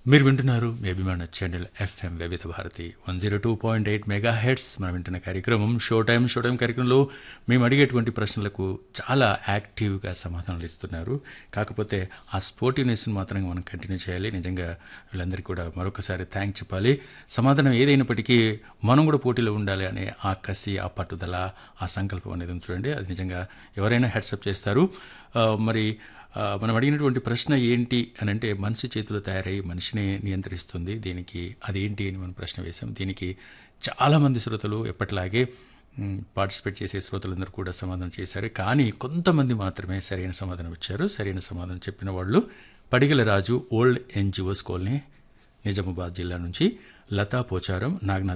మీరు వింటున్నారు మీ అభిమాన channel FM Vividh Bharati one zero two point eight megahertz మనం వింటున్న కార్యక్రమం షో టైం షో టైం కార్యక్రమంలో మేము అడిగేటువంటి ప్రశ్నలకు చాలా యాక్టివ్గా సమాధానాలు ఇస్తున్నారు కాకపోతే ఆ స్పోర్టివ్నెస్ని మాత్రం మనం కంటిన్యూ చేయాలి నిజంగా వీళ్ళందరికీ కూడా మరొకసారి థ్యాంక్ చెప్పాలి సమాధానం ఏదైనప్పటికీ మనం కూడా పోటీలో ఉండాలి అనే ఆ కసి ఆ పట్టుదల ఆ సంకల్పం అనేది ఉంది చూడండి అది నిజంగా ఎవరైనా హెడ్సప్ చేస్తారు ఆ, మరి ఆ, మనం అడిగినటువంటి ప్రశ్న ఏంటి అని అంటే మనిషి చేతిలో తయారై మనిషిని నియంత్రిస్తుంది దీనికి అదేంటి అని మనం ప్రశ్న వేశాం దీనికి చాలామంది శ్రోతలు ఎప్పటిలాగే మ్, పార్టిసిపేట్ చేసే శ్రోతలందరూ కూడా సమాధానం చేశారు కానీ కొంతమంది మాత్రమే సరైన సమాధానం ఇచ్చారు సరైన సమాధానం చెప్పిన వాళ్ళు Padigala Raju old NGOs colony Nizamabad జిల్లా నుంచి లతా పోచారం నాగనాథ్